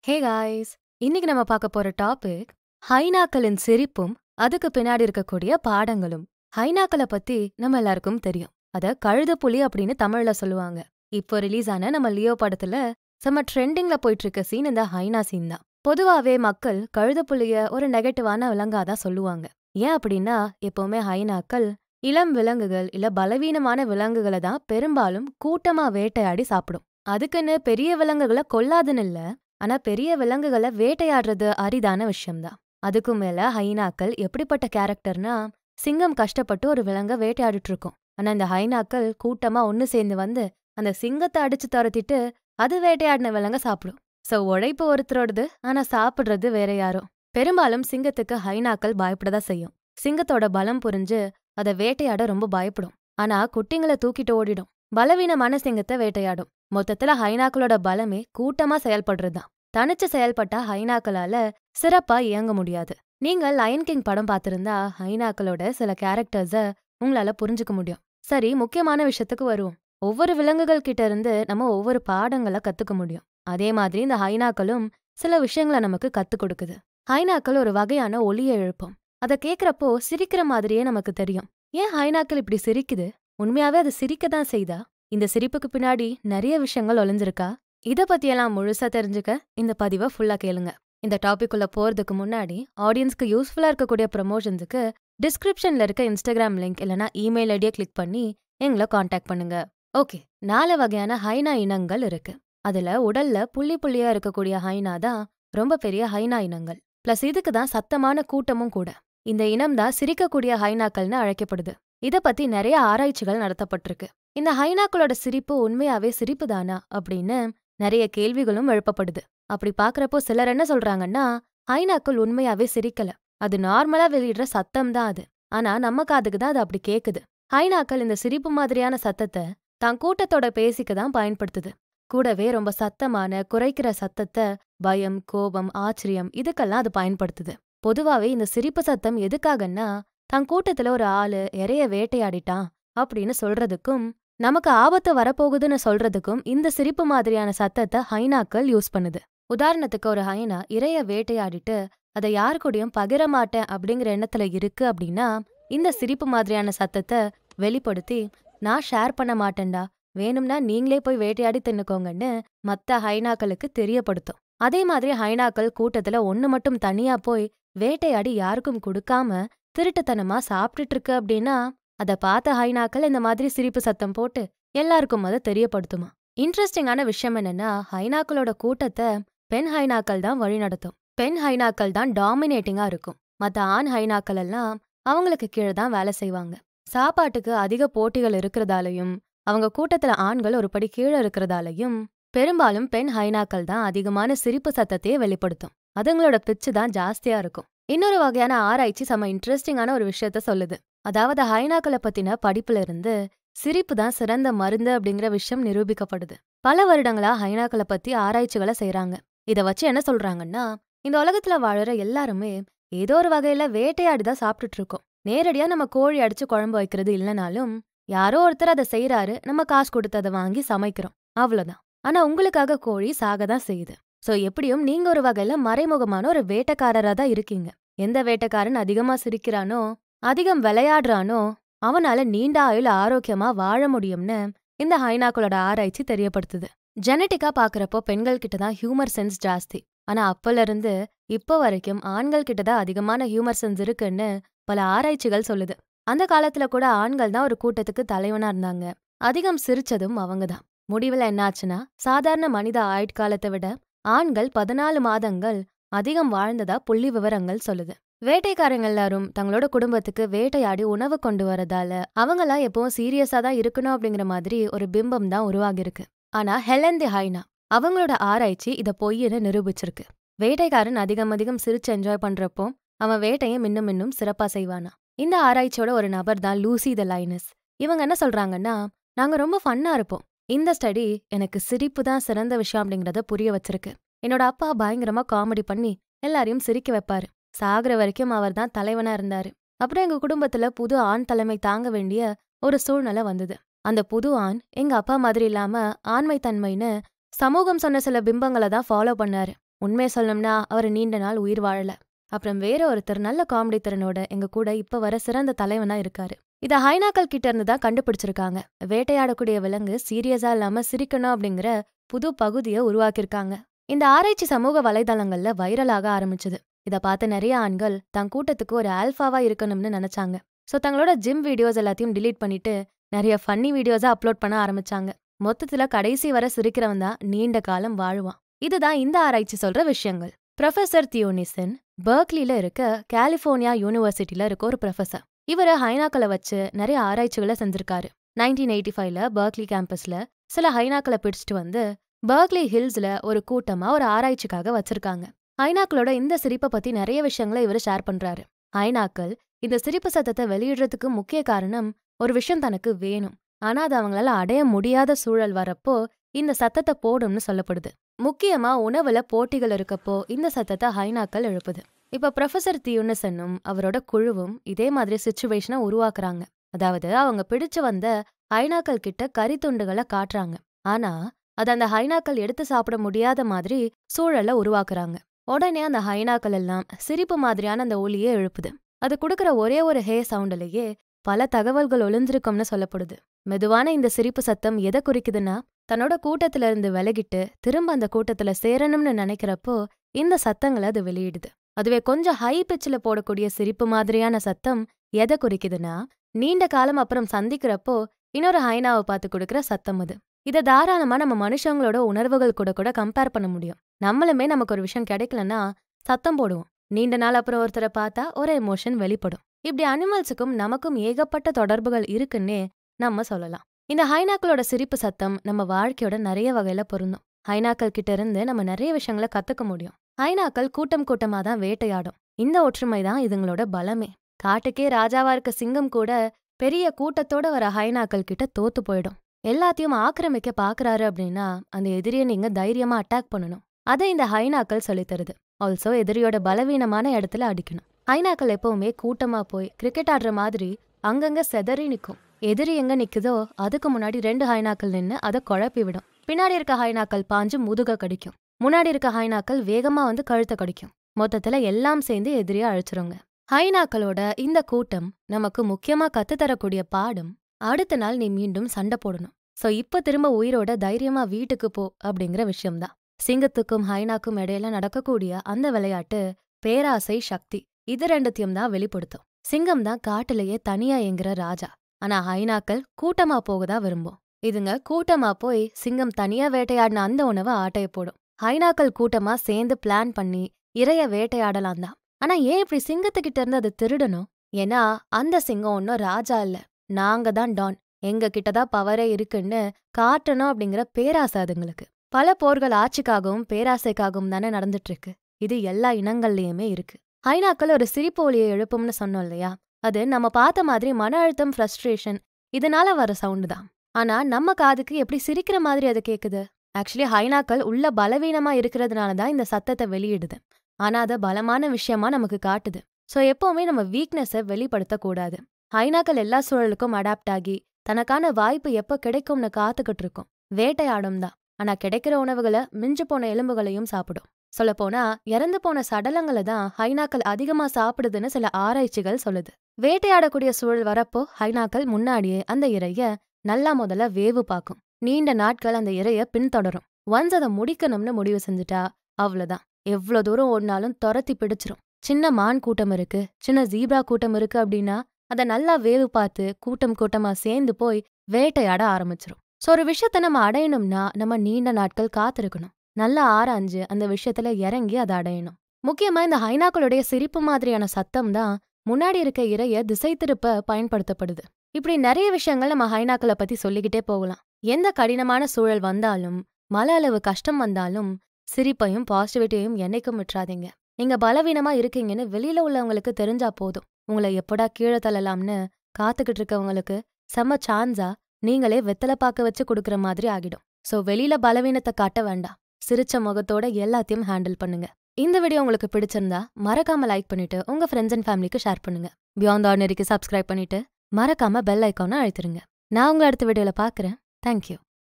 hey guys இன்னைக்கு நம்ம பார்க்க போற டாபிக் ஹைனாக்களின் சிரிப்பும் அதுக்கு பின்னாடி இருக்கக்கூடிய பாடங்களும் ஹைனாக்களை பத்தி நம்ம எல்லாருக்கும் தெரியும் அத கழுத புலி அப்படின்னு தமிழ்ல சொல்லுவாங்க இப்போ ரிலீஸ் ஆன நம்ம லியோ படத்துல செம்ம ட்ரெண்டிங்ல போயிட்டு இருக்க சீன் இந்த ஹைனா சீன் தான் பொதுவாவே மக்கள் கழுத புலிய ஒரு நெகட்டிவான விலங்காதான் சொல்லுவாங்க ஏன் அப்படின்னா எப்பவுமே ஹைனாக்கள் இளம் விலங்குகள் இல்ல பலவீனமான விலங்குகளை தான் பெரும்பாலும் கூட்டமா வேட்டையாடி சாப்பிடும் அதுக்குன்னு பெரிய விலங்குகளை கொல்லாதுன்னு இல்ல ஆனா பெரிய விலங்குகளை வேட்டையாடுறது அரிதான விஷயம்தான் அதுக்கும் மேல ஹைனாக்கள் எப்படிப்பட்ட கேரக்டர்னா சிங்கம் கஷ்டப்பட்டு ஒரு விலங்க வேட்டையாடிட்டு இருக்கும் ஆனா இந்த ஹைனாக்கள் கூட்டமா ஒன்னு சேர்ந்து வந்து அந்த சிங்கத்தை அடிச்சு துரத்திட்டு அது வேட்டையாடின விலங்க சாப்பிடும் சோ உழைப்பு ஒருத்தரோடது ஆனா சாப்பிடுறது வேற யாரோ பெரும்பாலும் சிங்கத்துக்கு ஹைனாக்கள் பயப்படதா செய்யும் சிங்கத்தோட பலம் புரிஞ்சு அதை வேட்டையாட ரொம்ப பயப்படும் ஆனா குட்டிங்களை தூக்கிட்டு ஓடிடும் பலவீனமான சிங்கத்தை வேட்டையாடும் மொத்தத்துல ஹைனாக்களோட பலமே கூட்டமா செயல்படுறதுதான் தனிச்சு செயல்பட்டா ஹைனாக்களால சிறப்பா இயங்க முடியாது நீங்க லயன் கிங் படம் பார்த்திருந்தா ஹைனாக்களோட சில கேரக்டர்ஸ உங்களால புரிஞ்சுக்க முடியும் சரி முக்கியமான விஷயத்துக்கு வருவோம் ஒவ்வொரு விலங்குகள் கிட்ட இருந்து நம்ம ஒவ்வொரு பாடங்களை கத்துக்க முடியும் அதே மாதிரி இந்த ஹைனாக்களும் சில விஷயங்களை நமக்கு கத்துக் கொடுக்குது ஹைனாக்கள் ஒரு வகையான ஒளியை எழுப்பும் அதை கேக்குறப்போ சிரிக்கிற மாதிரியே நமக்கு தெரியும் ஏன் ஹைனாக்கள் இப்படி சிரிக்குது உண்மையாவே அது சிரிக்க தான் செய்தா இந்த சிரிப்புக்கு பின்னாடி நிறைய விஷயங்கள் ஒளிஞ்சிருக்கா இத பத்தியெல்லாம் முழுசா தெரிஞ்சுக்க இந்த பதிவை ஃபுல்லா கேளுங்க இந்த டாபிக் உள்ள போறதுக்கு முன்னாடி ஆடியன்ஸ்க்கு யூஸ்ஃபுல்லா இருக்கக்கூடிய ப்ரமோஷன்ஸுக்கு டிஸ்கிரிப்ஷன்ல இருக்க இன்ஸ்டாகிராம் லிங்க் இல்லனா இமெயில் ஐடியை கிளிக் பண்ணி எங்களை காண்டாக்ட் பண்ணுங்க ஓகே நாலு வகையான ஹைனா இனங்கள் இருக்கு அதுல உடல்ல புள்ளி புள்ளியா இருக்கக்கூடிய ஹைனா தான் ரொம்ப பெரிய ஹைனா இனங்கள் பிளஸ் இதுக்கு தான் சத்தமான கூட்டமும் கூட இந்த இனம் தான் சிரிக்கக்கூடிய ஹைனாக்கள்னு அழைக்கப்படுது இத பத்தி நிறைய ஆராய்ச்சிகள் நடத்தப்பட்டிருக்கு இந்த ஹைனாக்களோட சிரிப்பு உண்மையாவே சிரிப்பு தானா அப்படின்னு நிறைய கேள்விகளும் எழுப்பப்படுது அப்படி பாக்குறப்போ சிலர் என்ன சொல்றாங்கன்னா ஹைனாக்கள் உண்மையாவே சிரிக்கல அது நார்மலா வெளியிடுற சத்தம் தான் அது ஆனா நம்ம காதுக்கு தான் அது அப்படி கேக்குது ஹைனாக்கள் இந்த சிரிப்பு மாதிரியான சத்தத்தை தான் கூட்டத்தோட பேசிக்க தான் பயன்படுத்துது கூடவே ரொம்ப சத்தமான குறைக்கிற சத்தத்தை பயம் கோபம் ஆச்சரியம் இதுக்கெல்லாம் அது பயன்படுத்துது பொதுவாவே இந்த சிரிப்பு சத்தம் எதுக்காகன்னா தன் கூட்டத்துல ஒரு ஆளு இறைய வேட்டையாடிட்டான் அப்படின்னு சொல்றதுக்கும் நமக்கு ஆபத்து வரப்போகுதுன்னு சொல்றதுக்கும் இந்த சிரிப்பு மாதிரியான சத்தத்தை ஹைனாக்கள் யூஸ் பண்ணுது உதாரணத்துக்கு ஒரு ஹைனா இறைய வேட்டையாடிட்டு அதை யாரு கூடயும் பகிர மாட்டேன் அப்படிங்கிற எண்ணத்துல இருக்கு அப்படின்னா இந்த சிரிப்பு மாதிரியான சத்தத்தை வெளிப்படுத்தி நான் ஷேர் பண்ண மாட்டேன்டா வேணும்னா நீங்களே போய் வேட்டையாடி தின்னுக்கோங்கன்னு மத்த ஹைனாக்களுக்கு தெரியப்படுத்தும் அதே மாதிரி ஹைனாக்கள் கூட்டத்துல ஒண்ணு மட்டும் தனியா போய் வேட்டையாடி யாருக்கும் கொடுக்காம திருட்டுத்தனமா சாப்பிட்டுட்டு இருக்கு அப்படின்னா அத பார்த்த ஹைனாக்கள் இந்த மாதிரி சிரிப்பு சத்தம் போட்டு எல்லாருக்கும் அதை தெரியப்படுத்துமா இன்ட்ரெஸ்டிங்கான விஷயம் என்னன்னா ஹைனாக்களோட கூட்டத்தை பெண் ஹைனாக்கள் தான் வழிநடத்தும் பெண் ஹைனாக்கள் தான் டாமினேட்டிங்கா இருக்கும் மத்த ஆண் ஹைனாக்கள் எல்லாம் அவங்களுக்கு கீழே தான் வேலை செய்வாங்க சாப்பாட்டுக்கு அதிக போட்டிகள் இருக்கிறதாலையும் அவங்க கூட்டத்துல ஆண்கள் ஒரு படி கீழே இருக்கிறதாலையும் பெரும்பாலும் பெண் ஹைனாக்கள் தான் அதிகமான சிரிப்பு சத்தத்தையே வெளிப்படுத்தும் அதுங்களோட பிச்சு தான் ஜாஸ்தியா இருக்கும் இன்னொரு வகையான ஆராய்ச்சி செம்ம இன்ட்ரெஸ்டிங்கான ஒரு விஷயத்த சொல்லுது அதாவது ஹைனாக்களை பத்தின படிப்புல இருந்து சிரிப்பு தான் சிறந்த மருந்து அப்படிங்கிற விஷயம் நிரூபிக்கப்படுது பல வருடங்களா ஹைனாக்களை பத்தி ஆராய்ச்சிகளை செய்றாங்க இத வச்சு என்ன சொல்றாங்கன்னா இந்த உலகத்துல வாழற எல்லாருமே ஏதோ ஒரு வகையில வேட்டையாடி தான் சாப்பிட்டுட்டு இருக்கோம் நேரடியா நம்ம கோழி அடிச்சு குழம்பு வைக்கிறது இல்லைனாலும் யாரோ ஒருத்தர் அதை செய்யறாரு நம்ம காசு கொடுத்து அதை வாங்கி சமைக்கிறோம் அவ்வளவுதான் ஆனா உங்களுக்காக கோழி சாக தான் செய்யுது சோ எப்படியும் நீங்க ஒரு வகையில மறைமுகமான ஒரு வேட்டைக்காரரா தான் இருக்கீங்க எந்த வேட்டைக்காரன் அதிகமா சிரிக்கிறானோ அதிகம் விளையாடுறானோ அவனால நீண்ட ஆயுள் ஆரோக்கியமா வாழ முடியும்னு இந்த ஹைனாக்களோட ஆராய்ச்சி தெரியப்படுத்துது ஜெனட்டிக்கா பாக்குறப்போ பெண்கள் கிட்ட தான் ஹியூமர் சென்ஸ் ஜாஸ்தி ஆனா அப்பல இருந்து இப்போ வரைக்கும் ஆண்கள் கிட்ட தான் அதிகமான ஹியூமர் சென்ஸ் இருக்குன்னு பல ஆராய்ச்சிகள் சொல்லுது அந்த காலத்துல கூட ஆண்கள் தான் ஒரு கூட்டத்துக்கு தலைவனா இருந்தாங்க அதிகம் சிரிச்சதும் அவங்க தான் முடிவுல என்னாச்சுன்னா சாதாரண மனித ஆயுட்காலத்தை விட ஆண்கள் பதினாலு மாதங்கள் அதிகம் வாழ்ந்ததா புள்ளி விவரங்கள் சொல்லுது வேட்டைக்காரங்க எல்லாரும் தங்களோட குடும்பத்துக்கு வேட்டையாடி உணவு கொண்டு வரதால அவங்களாம் எப்பவும் சீரியஸா தான் இருக்கணும் அப்படிங்கிற மாதிரி ஒரு பிம்பம் தான் உருவாகிருக்கு ஆனா ஹெலன் தி ஹைனா அவங்களோட ஆராய்ச்சி இத பொய்ன்னு நிரூபிச்சிருக்கு வேட்டைக்காரன் அதிகம் அதிகம் சிரிச்சு என்ஜாய் பண்றப்போ அவன் வேட்டையை மின்னும் மின்னும் சிறப்பா செய்வானா இந்த ஆராய்ச்சியோட ஒரு நபர் தான் லூசி த லைனஸ் இவங்க என்ன சொல்றாங்கன்னா நாங்க ரொம்ப ஃபன்னா இருப்போம் இந்த ஸ்டடி எனக்கு சிரிப்பு தான் சிறந்த விஷயம் அப்படிங்கறத புரிய வச்சிருக்கு என்னோட அப்பா பயங்கரமா காமெடி பண்ணி எல்லாரையும் சிரிக்க வைப்பாரு சாகுற வரைக்கும் அவர் தான் தலைவனா இருந்தாரு அப்புறம் எங்க குடும்பத்துல புது ஆண் தலைமை தாங்க வேண்டிய ஒரு சூழ்நிலை வந்தது அந்த புது ஆண் எங்க அப்பா மாதிரி இல்லாம ஆண்மை தன்மைன்னு சமூகம் சொன்ன சில பிம்பங்களை தான் ஃபாலோ பண்ணாரு உண்மையை சொல்லணும்னா அவர் நீண்ட நாள் உயிர் வாழல அப்புறம் வேற ஒருத்தர் நல்ல காமெடி திறனோட எங்க கூட இப்ப வர சிறந்த தலைவனா இருக்காரு இத ஹைனாக்கள் கிட்ட இருந்து தான் கண்டுபிடிச்சிருக்காங்க வேட்டையாடக்கூடிய விலங்கு சீரியஸா இல்லாம சிரிக்கணும் அப்படிங்கிற புது பகுதியை உருவாக்கியிருக்காங்க இந்த ஆராய்ச்சி சமூக வலைதளங்கள்ல வைரலாக ஆரம்பிச்சது இத பார்த்த நிறைய ஆண்கள் தன் கூட்டத்துக்கு ஒரு ஆல்ஃபாவா இருக்கணும்னு நினைச்சாங்க சோ தங்களோட ஜிம் வீடியோஸ் எல்லாத்தையும் delete பண்ணிட்டு நிறைய ஃபன்னி வீடியோஸை அப்லோட் பண்ண ஆரம்பிச்சாங்க மொத்தத்துல கடைசி வர சிரிக்கிறவன் தான் நீண்ட காலம் வாழுவான் இதுதான் இந்த ஆராய்ச்சி சொல்ற விஷயங்கள் ப்ரொஃபசர் தியோனிசன் பர்க்லில இருக்க கலிஃபோர்னியா யூனிவர்சிட்டில இருக்க ஒரு ப்ரொஃபசர் இவர் ஹைனாக்களை வச்சு நிறைய ஆராய்ச்சிகளை செஞ்சிருக்காரு நைன்டீன் எயிட்டி ஃபைவ்ல பர்க்லி கேம்பஸ்ல சில ஹைனாக்களை பிடிச்சிட்டு வந்து பர்க்லி ஹில்ஸ்ல ஒரு கூட்டமா ஒரு ஆராய்ச்சிக்காக வச்சிருக்காங்க ஹைனாக்களோட இந்த சிரிப்பை பத்தி நிறைய விஷயங்களை இவர் ஷேர் பண்றாரு ஹைனாக்கள் இந்த சிரிப்பு சத்தத்தை வெளியிடுறதுக்கு முக்கிய காரணம் ஒரு விஷயம் தனக்கு வேணும் ஆனா அது அவங்களால அடைய முடியாத சூழல் வரப்போ இந்த சத்தத்தை போடும்னு சொல்லப்படுது முக்கியமா உணவுல போட்டிகள் இருக்கப்போ இந்த சத்தத்தை ஹைனாக்கள் எழுப்புது இப்ப ப்ரொஃபசர் தியுனசனும் அவரோட குழுவும் இதே மாதிரி சுச்சுவேஷனை உருவாக்குறாங்க அதாவது அவங்க பிடிச்சு வந்த ஹைனாக்கள் கிட்ட கறி துண்டுகளை காட்டுறாங்க ஆனா அது அந்த ஹைனாக்கள் எடுத்து சாப்பிட முடியாத மாதிரி சூழலை உருவாக்குறாங்க உடனே அந்த ஹைனாக்கள் எல்லாம் சிரிப்பு மாதிரியான அந்த ஒலியை எழுப்புது அது கொடுக்குற ஒரே ஒரு ஹே சவுண்டிலேயே பல தகவல்கள் ஒளிஞ்சிருக்கும்னு சொல்லப்படுது மெதுவான இந்த சிரிப்பு சத்தம் எதை குறிக்குதுன்னா தன்னோட கூட்டத்துல இருந்து விலகிட்டு திரும்ப அந்த கூட்டத்துல சேரணும்னு நினைக்கிறப்போ இந்த சத்தங்களை அது வெளியிடுது அதுவே கொஞ்சம் ஹை பிச்சில் போடக்கூடிய சிரிப்பு மாதிரியான சத்தம் எதை குறிக்குதுன்னா நீண்ட காலம் அப்புறம் சந்திக்கிறப்போ இன்னொரு ஹைனாவை பார்த்து கொடுக்குற சத்தம் அது இதை தாராளமா நம்ம மனுஷங்களோட உணர்வுகள் கூட கூட கம்பேர் பண்ண முடியும் நம்மளுமே நமக்கு ஒரு விஷயம் கிடைக்கலன்னா சத்தம் போடுவோம் நீண்ட நாள் அப்புறம் ஒருத்தரை பார்த்தா ஒரு எமோஷன் வெளிப்படும் இப்படி அனிமல்ஸுக்கும் நமக்கும் ஏகப்பட்ட தொடர்புகள் இருக்குன்னே நம்ம சொல்லலாம் இந்த ஹைனாக்களோட சிரிப்பு சத்தம் நம்ம வாழ்க்கையோட நிறைய வகையில பொருந்தும் ஹைனாக்கள் கிட்ட இருந்து நம்ம நிறைய விஷயங்களை கத்துக்க முடியும் ஹைனாக்கள் கூட்டம் கூட்டமா தான் வேட்டையாடும் இந்த ஒற்றுமை தான் இதுங்களோட பலமே காட்டுக்கே ராஜாவா இருக்க சிங்கம் கூட பெரிய கூட்டத்தோட வர ஹைனாக்கள் கிட்ட தோத்து போயிடும் எல்லாத்தையும் ஆக்கிரமிக்க பாக்குறாரு அப்படின்னா அந்த எதிரியை நீங்க தைரியமா அட்டாக் பண்ணணும் அதை இந்த ஹைனாக்கள் சொல்லித் தருது ஆல்சோ எதிரியோட பலவீனமான இடத்துல அடிக்கணும் ஹைனாக்கள் எப்பவுமே கூட்டமா போய் கிரிக்கெட் ஆடுற மாதிரி அங்கங்க செதறி நிக்கும் எதிரி எங்க நிக்குதோ அதுக்கு முன்னாடி ரெண்டு ஹைனாக்கள் நின்னு அதை குழப்பி விடும் பின்னாடி இருக்க ஹைனாக்கள் பாஞ்சு முதுக கடிக்கும் முன்னாடி இருக்க ஹைனாக்கள் வேகமா வந்து கழுத்தை கடிக்கும் மொத்தத்துல எல்லாம் சேர்ந்து எதிரியை அழிச்சிருங்க ஹைனாக்களோட இந்த கூட்டம் நமக்கு முக்கியமா கத்துத்தரக்கூடிய பாடம் அடுத்த நாள் நீ மீண்டும் சண்டை போடணும் சோ இப்ப திரும்ப உயிரோட தைரியமா வீட்டுக்கு போ அப்படிங்கிற விஷயம்தான் சிங்கத்துக்கும் ஹைனாக்கும் இடையில நடக்கக்கூடிய அந்த விளையாட்டு பேராசை சக்தி இது ரெண்டுத்தையும் தான் வெளிப்படுத்தும் சிங்கம் தான் காட்டுலயே தனியா எங்குற ராஜா ஆனா ஹைனாக்கள் கூட்டமா போகதா விரும்பும் இதுங்க கூட்டமா போய் சிங்கம் தனியா வேட்டையாடின அந்த உணவை ஆட்டைய போடும் ஹைனாக்கள் கூட்டமா சேர்ந்து பிளான் பண்ணி இறைய வேட்டையாடலாம் தான் ஆனா ஏன் இப்படி சிங்கத்துக்கிட்ட இருந்து அது திருடணும் ஏன்னா அந்த சிங்கம் ஒன்னும் ராஜா இல்ல நாங்க தான் டான் எங்க கிட்டதான் பவரே இருக்குன்னு காட்டணும் அப்படிங்கிற பேராசை அதுங்களுக்கு பல போர்கள் ஆட்சிக்காகவும் பேராசைக்காகவும் தானே நடந்துட்டு இருக்கு இது எல்லா இனங்கள்லயுமே இருக்கு ஹைனாக்கள் ஒரு சிரிப்பு ஒலியை எழுப்பும்னு சொன்னோம் இல்லையா அது நம்ம பார்த்த மாதிரி மன அழுத்தம் ஃப்ரஸ்ட்ரேஷன் இதனால வர சவுண்டு தான் ஆனா நம்ம காதுக்கு எப்படி சிரிக்கிற மாதிரி அது கேக்குது ஆக்சுவலி ஹைனாக்கள் உள்ள பலவீனமா இருக்கிறதுனால தான் இந்த சத்தத்தை வெளியிடுது ஆனா அதை பலமான விஷயமா நமக்கு காட்டுது சோ எப்பவுமே நம்ம வீக்னஸை வெளிப்படுத்தக்கூடாது ஹைனாக்கள் எல்லா சூழலுக்கும் அடாப்ட் ஆகி தனக்கான வாய்ப்பு எப்ப கிடைக்கும்னு காத்துக்கிட்டு இருக்கும் வேட்டையாடும் தான் ஆனா கிடைக்கிற உணவுகளை மிஞ்சு போன எலும்புகளையும் சாப்பிடும் சொல்லப்போனா இறந்து போன சடலங்களை தான் ஹைனாக்கள் அதிகமா சாப்பிடுதுன்னு சில ஆராய்ச்சிகள் சொல்லுது வேட்டையாடக்கூடிய சூழல் வரப்போ ஹைனாக்கள் முன்னாடியே அந்த இரைய நல்லா முதல்ல வேவு பார்க்கும் நீண்ட நாட்கள் அந்த இரைய பின்தொடரும் ஒன்ஸ் அதை முடிக்கணும்னு முடிவு செஞ்சுட்டா அவ்வளவுதான் எவ்வளோ தூரம் ஓடினாலும் துரத்தி பிடிச்சிரும் சின்ன மான் கூட்டம் இருக்கு சின்ன ஜீப்ரா கூட்டம் இருக்கு அப்படின்னா அதை நல்லா வேவு பார்த்து கூட்டம் கூட்டமா சேர்ந்து போய் வேட்டையாட ஆரம்பிச்சிரும் ஸோ ஒரு விஷயத்த நம்ம அடையணும்னா நம்ம நீண்ட நாட்கள் காத்திருக்கணும் நல்லா ஆராய்ஞ்சு அந்த விஷயத்துல இறங்கி அதை அடையணும் முக்கியமா இந்த ஹைனாக்களுடைய சிரிப்பு மாதிரியான சத்தம் தான் முன்னாடி இருக்க இரைய திசை திருப்ப பயன்படுத்தப்படுது இப்படி நிறைய விஷயங்கள் நம்ம ஹைனாக்களை பத்தி சொல்லிக்கிட்டே போகலாம் எந்த கடினமான சூழல் வந்தாலும் மல அளவு கஷ்டம் வந்தாலும் சிரிப்பையும் பாசிட்டிவிட்டியையும் என்னைக்கும் விட்டுறாதீங்க நீங்க பலவீனமா இருக்கீங்கன்னு வெளியில உள்ளவங்களுக்கு தெரிஞ்சா போதும் உங்களை எப்படா கீழே தள்ளலாம்னு காத்துக்கிட்டு இருக்கவங்களுக்கு செம்ம சான்ஸா நீங்களே வெத்தலை பாக்க வச்சு கொடுக்குற மாதிரி ஆகிடும் சோ வெளியில பலவீனத்தை காட்ட வேண்டாம் சிரிச்ச முகத்தோட எல்லாத்தையும் ஹேண்டில் பண்ணுங்க இந்த வீடியோ உங்களுக்கு பிடிச்சிருந்தா மறக்காம லைக் பண்ணிட்டு உங்க ஃப்ரெண்ட்ஸ் அண்ட் ஃபேமிலிக்கு ஷேர் பண்ணுங்க பியாண்ட் ஆர்டினரிக்கு சப்ஸ்கிரைப் பண்ணிட்டு மறக்காம பெல் ஐக்கானை அழுத்திருங்க நான் உங்களை அடுத்த வீடியோல பாக்குறேன் தேங்க்யூ